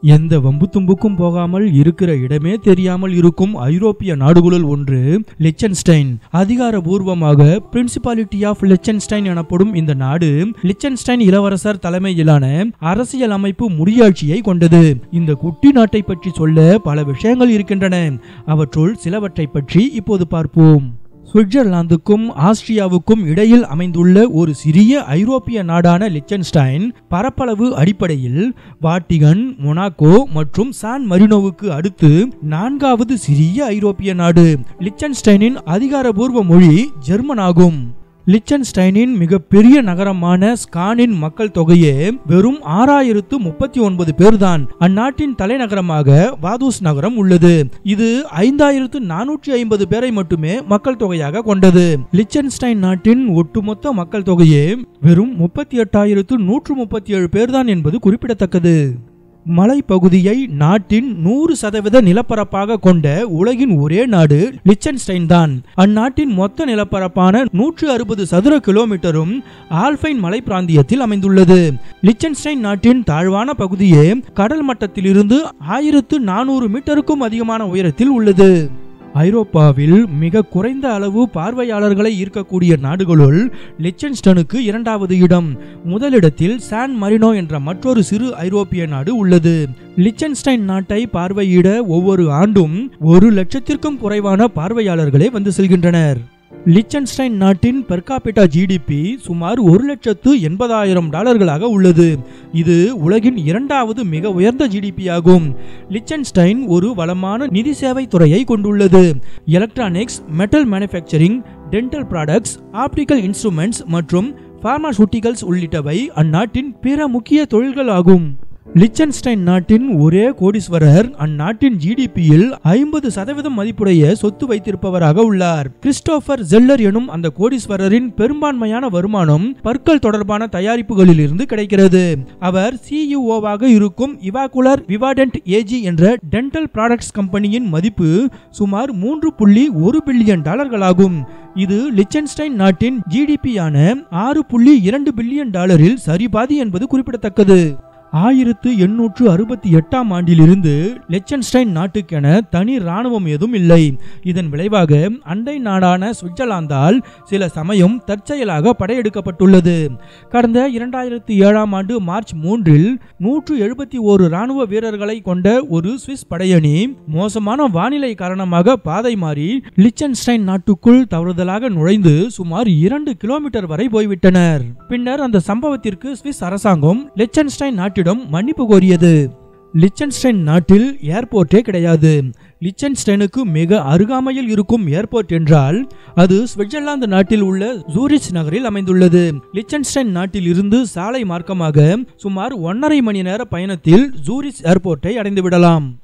எந்த வம்பு தும்புக்கும் போகாமல் இருக்கிற இடமே தெரியாமல் இருக்கும் ஐரோப்பிய நாடுகளுள் ஒன்று லிச்சன்ஸ்டைன் அதிகாரபூர்வமாக பிரின்சிபாலிட்டி ஆஃப் லிச்சன்ஸ்டைன் எனப்படும் இந்த நாடு லிச்சன்ஸ்டைன் இளவரசர் தலைமையிலான அரசியல் அமைப்பு முடியாட்சியை கொண்டது இந்த குட்டி நாட்டை பற்றி சொல்ல பல விஷயங்கள் இருக்கின்றன அவற்றுள் சிலவற்றை பற்றி இப்போது பார்ப்போம் சுவிட்சர்லாந்துக்கும் ஆஸ்திரியாவுக்கும் இடையில் அமைந்துள்ள ஒரு சிறிய ஐரோப்பிய நாடான லிச்சன்ஸ்டைன் பரப்பளவு அடிப்படையில் வாட்டிகன் மொனாக்கோ மற்றும் சான் மரினோவுக்கு அடுத்து நான்காவது சிறிய ஐரோப்பிய நாடு லிச்சன்ஸ்டைனின் அதிகாரபூர்வ மொழி ஜெர்மன் ஆகும் லிச்சன்ஸ்டைனின் மிகப்பெரிய நகரமான ஸ்கானின் மக்கள் தொகையே வெறும் ஆறாயிரத்து முப்பத்தி ஒன்பது பேர்தான் அந்நாட்டின் தலைநகரமாக வாதூஸ் நகரம் உள்ளது இது ஐந்தாயிரத்து நானூற்றி ஐம்பது பேரை மட்டுமே மக்கள் தொகையாக கொண்டது லிச்சன்ஸ்டைன் நாட்டின் ஒட்டுமொத்த மக்கள் தொகையே வெறும் முப்பத்தி எட்டாயிரத்து நூற்று முப்பத்தி ஏழு பேர்தான் என்பது குறிப்பிடத்தக்கது மலைப்பகுதியை நாட்டின் நூறு சதவீத நிலப்பரப்பாக கொண்ட உலகின் ஒரே நாடு லிச்சன்ஸ்டைன் தான் அந்நாட்டின் மொத்த நிலப்பரப்பான நூற்று அறுபது சதுர கிலோமீட்டரும் ஆல்பைன் மலை பிராந்தியத்தில் அமைந்துள்ளது லிச்சன்ஸ்டைன் நாட்டின் தாழ்வான பகுதியே கடல் மட்டத்திலிருந்து ஆயிரத்து நானூறு மீட்டருக்கும் அதிகமான உயரத்தில் உள்ளது ஐரோப்பாவில் மிக குறைந்த அளவு பார்வையாளர்களை ஈர்க்கக்கூடிய நாடுகளுள் லிச்சன்ஸ்டனுக்கு இரண்டாவது இடம் முதலிடத்தில் சான் மரினோ என்ற மற்றொரு சிறு ஐரோப்பிய நாடு உள்ளது லிச்சன்ஸ்டைன் நாட்டை பார்வையிட ஒவ்வொரு ஆண்டும் ஒரு லட்சத்திற்கும் குறைவான பார்வையாளர்களே வந்து செல்கின்றனர் லிச்சன்ஸ்டைன் நாட்டின் பெர்காபிட்டா ஜிடிபி சுமார் ஒரு லட்சத்து எண்பதாயிரம் டாலர்களாக உள்ளது இது உலகின் இரண்டாவது மிக உயர்ந்த ஜிடிபி ஆகும் லிச்சன்ஸ்டைன் ஒரு வளமான நிதி சேவை துறையை கொண்டுள்ளது electronics metal manufacturing dental products optical instruments மற்றும் பார்மாசூட்டிகல்ஸ் உள்ளிட்டவை அந்நாட்டின் பிற முக்கிய தொழில்கள் ஆகும் லிச்சன்ஸ்டைன் நாட்டின் ஒரே கோடீஸ்வரர் அந்நாட்டின் ஜிடிபியில் ஐம்பது சதவீதம் மதிப்புடைய சொத்து வைத்திருப்பவராக உள்ளார் கிறிஸ்டோபர் ஜெல்லர் எனும் அந்த கோடீஸ்வரரின் பெரும்பான்மையான வருமானம் பற்கள் தொடர்பான தயாரிப்புகளில் இருந்து கிடைக்கிறது அவர் சிஇஓவாக இருக்கும் இவாகுலர் விவாடென்ட் ஏஜி என்ற டென்டல் ப்ராடக்ட்ஸ் கம்பெனியின் மதிப்பு சுமார் மூன்று புள்ளி ஒரு பில்லியன் டாலர்களாகும் இது லிச்சன்ஸ்டைன் நாட்டின் ஜிடிபியான ஆறு புள்ளி இரண்டு பில்லியன் டாலரில் சரிபாதி என்பது குறிப்பிடத்தக்கது ஆயிரத்து எண்ணூற்று அறுபத்தி எட்டாம் ஆண்டிலிருந்து லெச்சன்ஸ்டைன் நாட்டுக்கென தனி ராணுவம் ஏதும் இல்லை இதன் விளைவாக அண்டை நாடான சுவிட்சர்லாந்தால் சில சமயம் தற்செயலாக படையெடுக்கப்பட்டுள்ளது கடந்த இரண்டாயிரத்தி ஏழாம் ஆண்டு மார்ச் மூன்றில் நூற்று எழுபத்தி ஓரு ராணுவ வீரர்களை கொண்ட ஒரு சுவிஸ் படையணி மோசமான வானிலை காரணமாக பாதை மாறி லிச்சன்ஸ்டைன் நாட்டுக்குள் தவறுதலாக நுழைந்து சுமார் இரண்டு கிலோமீட்டர் வரை போய்விட்டனர் பின்னர் அந்த சம்பவத்திற்கு சுவிஸ் அரசாங்கம் லிச்சன்ஸ்டைன் நாட்டிடம் மன்னிப்பு கோரியது லிச்சன்ஸ்டைன் நாட்டில் ஏர்போர்ட்டே கிடையாது லிச்சன்ஸ்டைனுக்கு மிக அருகாமையில் இருக்கும் ஏர்போர்ட் என்றால் அது சுவிட்சர்லாந்து நாட்டில் உள்ள ஜூரிச் நகரில் அமைந்துள்ளது லிச்சன்ஸ்டைன் நாட்டில் இருந்து சாலை மார்க்கமாக சுமார் ஒன்றரை மணி நேர பயணத்தில் ஜூரிச் ஏர்போர்ட்டை அடைந்து விடலாம்